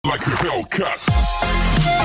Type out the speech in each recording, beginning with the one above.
like a Hellcat.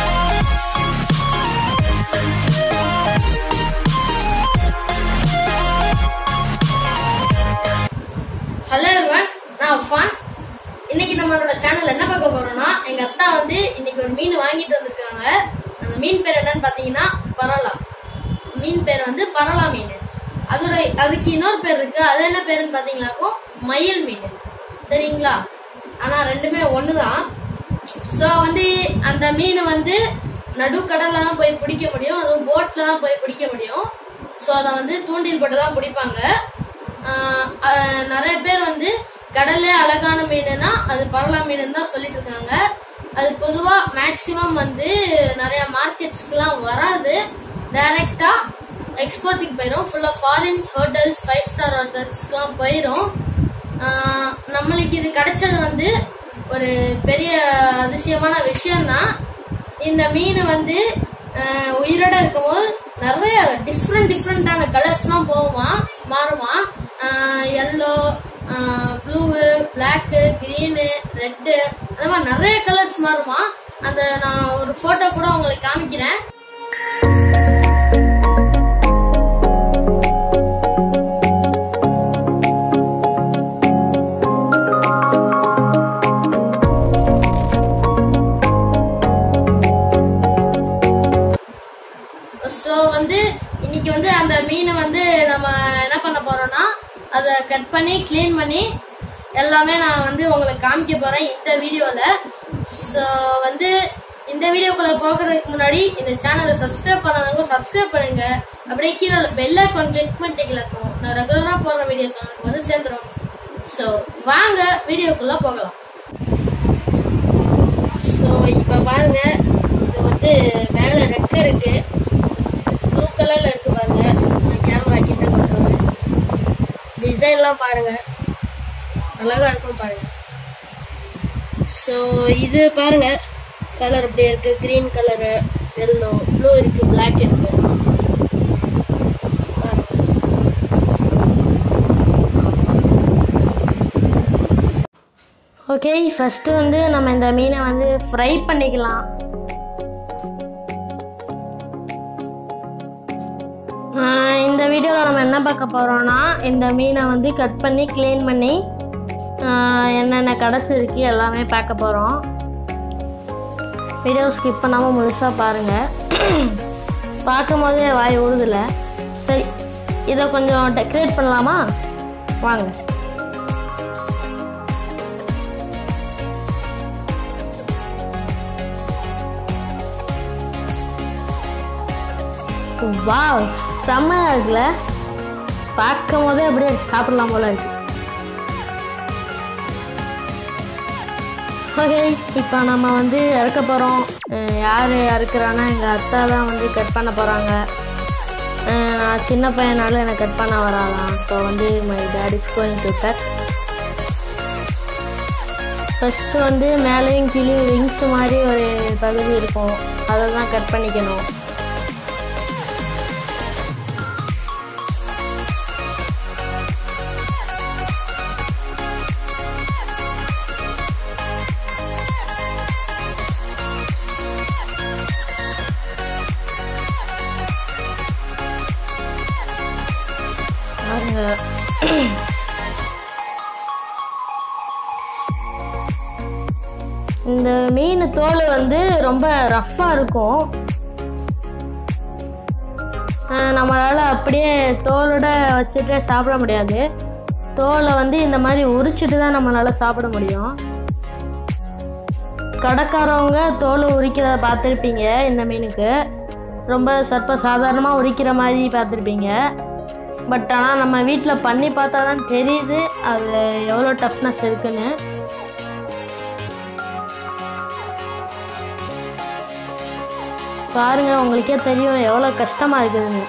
Hello everyone நான் ஃபான் இன்னைக்கு நம்மளோட சேனல் என்ன பார்க்க போறோம்னா எங்க அத்தா வந்து இன்னைக்கு ஒரு மீன் வாங்கிட்டு வந்திருக்காங்க அந்த மீன் பேர் என்னன்னு பாத்தீங்கன்னா பரலா மீன் பேர் வந்து பரலா மீன் அதோட அதுக்கு இன்னொரு பேர் இருக்கு அது என்ன பேருன்னு பாத்தீங்கன்னாக்கோ மயில் மீன் சரிங்களா ஆனா ரெண்டுமே ஒண்ணுதான் ஸோ வந்து அந்த மீன் வந்து நடுக்கடல்ல தான் போய் பிடிக்க முடியும் அதுவும் போட்ல தான் போய் பிடிக்க முடியும் ஸோ அதை வந்து தூண்டில் போட்டு தான் பிடிப்பாங்க ஆஹ் அஹ் நிறைய பேர் வந்து கடல்லே அழகான மீனுனா அது பரலா மீன் தான் சொல்லிட்டு இருக்காங்க அது பொதுவா மேக்சிமம் வந்து நிறைய மார்க்கெட்ஸ்க்குலாம் வராது டைரக்டா எக்ஸ்போர்ட்டுக்கு போயிடும் ஃபுல்லாக ஃபாரின்ஸ் ஹோட்டல்ஸ் ஃபைவ் ஸ்டார் ஹோட்டல்ஸ்க்குலாம் போயிடும் ஆஹ் நம்மளுக்கு இது கிடைச்சது வந்து ஒரு பெரிய அதிசயமான விஷயம்தான் இந்த மீன் வந்து ஆஹ் உயிரோட இருக்கும்போது நிறைய டிஃப்ரெண்ட் டிஃப்ரெண்டான கலர்ஸ்லாம் போகுமா மாறுமா yellow blue black green red அந்த மாதிரி நிறைய கலர்ஸ் மாறுமா அந்த நான் ஒரு ஃபோட்டோ கூட உங்களுக்கு காமிக்கிறேன் ஸோ வந்து இன்னைக்கு வந்து அந்த மீனை வந்து நம்ம என்ன பண்ண போறோம்னா அதை கட் பண்ணி க்ளீன் பண்ணி எல்லாமே நான் வந்து உங்களுக்கு காமிக்க போறேன் இந்த வீடியோல ஸோ வந்து இந்த வீடியோக்குள்ள போகிறதுக்கு முன்னாடி இந்த சேனலை சப்ஸ்கிரைப் பண்ணாதவங்க சப்ஸ்கிரைப் பண்ணுங்க அப்படியே கீழே பெல் ஐக்கான் கிளிக் பண்ணிட்டீங்களாக்கும் நான் ரெகுலரா போடுற வீடியோஸ் உங்களுக்கு வந்து சேர்ந்துடும் ஸோ வாங்க வீடியோக்குள்ள போகலாம் ஸோ இப்போ பாருங்க இது வந்து மேலே ரெக்க இருக்கு ப்ளூ கலர்ல இருக்கு பாருங்க நான் கேமரா கிட்ட கொண்டு டிசைன்லாம் பாருங்க அழகா இருக்கும் பாருங்க ஸோ இது பாருங்க கலர் இப்படி இருக்கு கிரீன் கலரு எல்லோ ப்ளூ இருக்கு பிளாக் இருக்கு பாருங்க. ஓகே ஃபர்ஸ்ட் வந்து நம்ம இந்த மீனை வந்து ஃப்ரை பண்ணிக்கலாம் ஆஹ் இந்த வீடியோவில் நம்ம என்ன பார்க்க போகிறோம்னா இந்த மீனை வந்து கட் பண்ணி க்ளீன் பண்ணி ஆஹ் என்னென்ன கடைசி இருக்கு எல்லாமே பார்க்க போகிறோம் வீடியோ ஸ்கிப் பண்ணாமல் முழுசாக பாருங்கள் பார்க்கும்போதே வாய் ஊறுதில்ல சரி இதை கொஞ்சம் டெக்கரேட் பண்ணலாமா வாங்க வாவ் செம்மையா இருக்குல்ல பார்க்கும் போதே அப்படியே சாப்பிடலாம் போல இருக்கு ஓகே இப்போ நம்ம வந்து இறக்க போகிறோம் யார் இறக்குறான்னா எங்கள் அத்தா தான் வந்து கட் பண்ண போகிறாங்க நான் சின்ன பையனால எனக்கு கட் பண்ண வராலாம் ஸோ வந்து my dad is going to cut first வந்து மேலேயும் கீழே விங்ஸ் மாதிரி ஒரு பகுதி இருக்கும் அதை தான் கட் பண்ணிக்கணும் பாருங்க இந்த மீன் தோல் வந்து ரொம்ப ரஃப்பாக இருக்கும் ஆஹ் நம்மளால அப்படியே தோலோட வச்சுட்டு சாப்பிட முடியாது தோலை வந்து இந்த மாதிரி உரிச்சிட்டு தான் நம்மளால சாப்பிட முடியும் கடைக்காரவங்க தோலை உரிக்கிறத பார்த்துருப்பீங்க இந்த மீனுக்கு ரொம்ப சர்ப்ப சாதாரணமாக உரிக்கிற மாதிரி பார்த்துருப்பீங்க பட் ஆனால் நம்ம வீட்டில் பண்ணி பார்த்தா தான் தெரியுது அது எவ்வளோ டஃப்னஸ் இருக்குன்னு பாருங்க உங்களுக்கே தெரியும் எவ்வளோ கஷ்டமாக இருக்குதுன்னு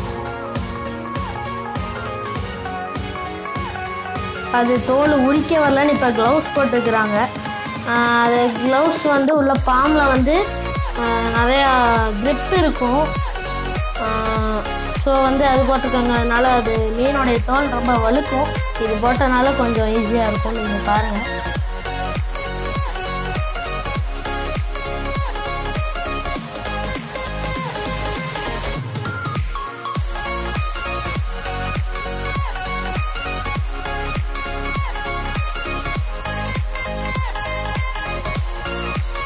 அது தோல் உரிக்க வரலன்னு இப்போ க்ளவுஸ் போட்டுருக்குறாங்க ஆஹ் அது க்ளவுஸ் வந்து உள்ள பாம்பில் வந்து ஆஹ் நிறையா grip இருக்கும் ஸோ வந்து அது போட்டிருக்காங்க அதனால அது மீனுடைய தோல் ரொம்ப வழுக்கும் இது போட்டனால கொஞ்சம் ஈஸியாக இருக்கும் நீங்கள் பாருங்கள்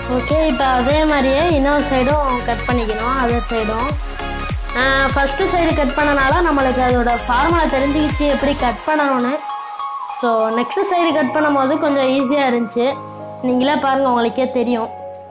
ஓகே இப்போ அதே மாதிரியே இன்னொரு சைடும் கட் பண்ணிக்கணும் அதர் சைடும் ஃபஸ்ட்டு சைடு கட் பண்ணனால நம்மளுக்கு அதோட ஃபார்முலா தெரிஞ்சுக்கிச்சு எப்படி கட் பண்ணணும்னு ஸோ நெக்ஸ்ட் சைடு கட் பண்ணும்போது கொஞ்சம் ஈஸியாக இருந்துச்சு நீங்களே பாருங்கள் உங்களுக்கே தெரியும்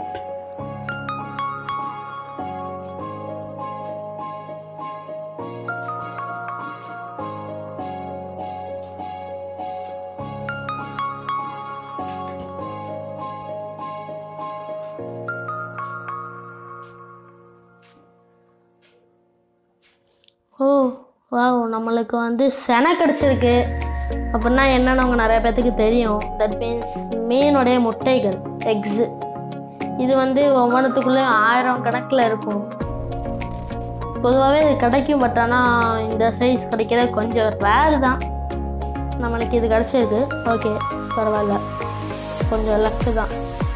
ஓ வாவ் நம்மளுக்கு வந்து செனை கிடச்சிருக்கு அப்படின்னா என்னன்னு உங்க நிறைய பேர்த்துக்கு தெரியும் தட் மீன்ஸ் மீனுடைய முட்டைகள் எக்ஸு இது வந்து ஒவ்வொன்றுத்துக்குள்ளேயும் ஆயிரம் கணக்கில் இருக்கும் பொதுவாகவே இது கிடைக்கும் பட் ஆனால் இந்த சைஸ் கிடைக்கிறது கொஞ்சம் ரேர் தான் நம்மளுக்கு இது கிடச்சிருக்கு ஓகே பரவாயில்ல கொஞ்சம் லக்கு தான்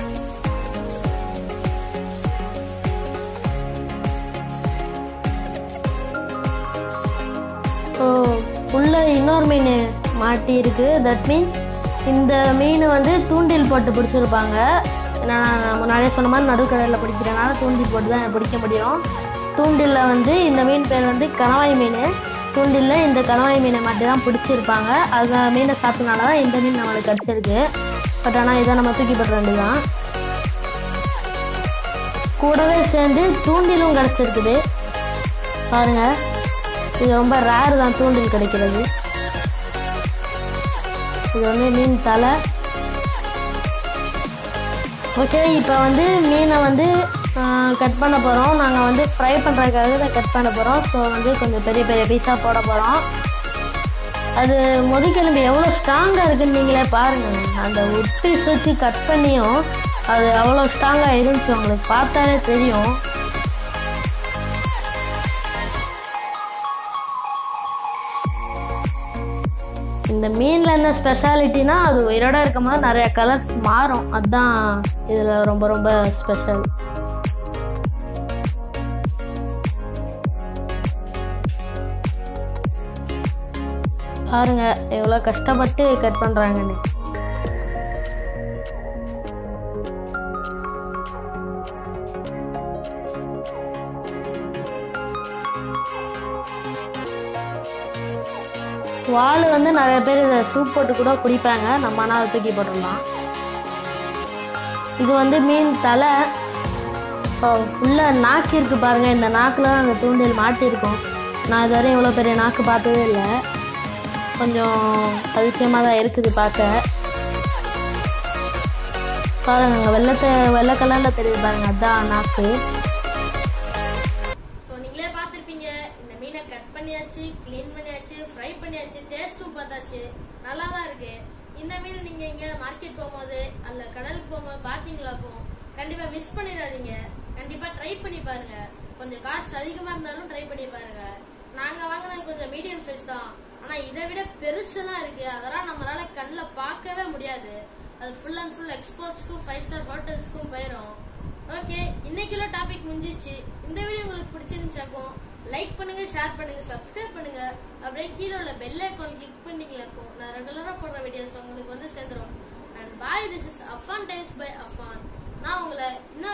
ஓ உள்ள இன்னொரு மீன் மாட்டி இருக்கு தட் மீன்ஸ் இந்த மீன் வந்து தூண்டில் போட்டு பிடிச்சிருப்பாங்க ஏன்னா நான் முன்னாடியே சொன்ன மாதிரி நடுக்கடலில் பிடிக்கிறனால தூண்டில் போட்டு தான் பிடிக்க முடியும் தூண்டிலில் வந்து இந்த மீன் பேர் வந்து கணவாய் மீன் தூண்டிலில் இந்த கணவாய் மீனை மட்டும் தான் பிடிச்சிருப்பாங்க அந்த மீனை சாப்பிட்டனால தான் இந்த மீன் நம்மளுக்கு கிடச்சிருக்கு பட் ஆனால் இதை நம்ம தூக்கி போட்ட வேண்டியதான் கூடவே சேர்ந்து தூண்டிலும் கிடச்சிருக்குது பாருங்க இது ரொம்ப ரேர் தான் தூண்டில் கிடைக்கிறது இது வந்து மீன் தலை ஓகே இப்போ வந்து மீனை வந்து கட் பண்ண போகிறோம் நாங்கள் வந்து ஃப்ரை பண்ணுறதுக்காக தான் கட் பண்ண போகிறோம் ஸோ வந்து கொஞ்சம் பெரிய பெரிய பீஸாக போட போகிறோம் அது முதுகெலும்பு எவ்வளோ ஸ்ட்ராங்காக இருக்குன்னு நீங்களே பாருங்கள் அந்த உட் பீஸ் வச்சு கட் பண்ணியும் அது அவ்வளோ ஸ்ட்ராங்காக இருந்துச்சு உங்களுக்கு பார்த்தாலே தெரியும் இந்த மீனில் என்ன ஸ்பெஷாலிட்டினா அது உயிரோட இருக்கும்போது நிறைய கலர்ஸ் மாறும் அதுதான் இதில் ரொம்ப ரொம்ப ஸ்பெஷல் பாருங்க எவ்வளோ கஷ்டப்பட்டு கட் பண்ணுறாங்கன்னு வால் வந்து நிறைய பேர் இதை சூப் போட்டு கூட குடிப்பாங்க நம்ம ஆனால் அதை தூக்கி போட்டுடலாம் இது வந்து மீன் தலை இப்போ உள்ள நாக்கு இருக்கு பாருங்க இந்த நாக்கில் தான் அந்த தூண்டில் மாட்டியிருக்கும் நான் இதுவரை இவ்வளோ பெரிய நாக்கு பார்த்ததே இல்லை கொஞ்சம் அதிசயமாக தான் இருக்குது பார்க்க பாருங்க அங்க வெள்ளத்தை வெள்ளை கலரில் தெரியுது பாருங்க அதான் நாக்கு ஸோ நீங்களே பார்த்துருப்பீங்க இந்த மீனை கட் பண்ணியாச்சு க்ளீன் பண்ணியாச்சு ஃப்ரை பண்ணியாச்சு டேஸ்ட்டும் பார்த்தாச்சு நல்லா தான் இருக்கு இந்த மீன் நீங்க இங்க மார்க்கெட் போகும்போது அல்ல கடலுக்கு போகும்போது பார்த்தீங்களா அப்போ கண்டிப்பா மிஸ் பண்ணிடாதீங்க கண்டிப்பா ட்ரை பண்ணி பாருங்க கொஞ்சம் காஸ்ட் அதிகமா இருந்தாலும் ட்ரை பண்ணி பாருங்க நாங்க வாங்கினது கொஞ்சம் மீடியம் சைஸ் தான் ஆனா இதை விட பெருசெல்லாம் இருக்கு அதெல்லாம் நம்மளால கண்ணில் பார்க்கவே முடியாது அது ஃபுல் அண்ட் ஃபுல் எக்ஸ்போர்ட்ஸ்க்கும் ஃபைவ் ஸ்டார் ஹோட்டல்ஸ்க்கும் போயிடும் ஓகே இன்னைக்குள்ள டாபிக் முடிஞ்சிச்சு இந்த வீடியோ உங்களுக்கு பிடிச்சிருந்துச்சாக்கும் லைக் பண்ணுங்க ஷேர் பண்ணுங்க சப்ஸ்கிரைப் பண்ணுங்க அப்படியே கீழே உள்ள பெல் ஐக்கான் கிளிக் பண்ணீங்களாக்கும் நான் ரெகுலரா போடுற வீடியோஸ் உங்களுக்கு வந்து சேர்ந்துரும் and bye this is Afan times by Afan நான் உங்களை இன்னொரு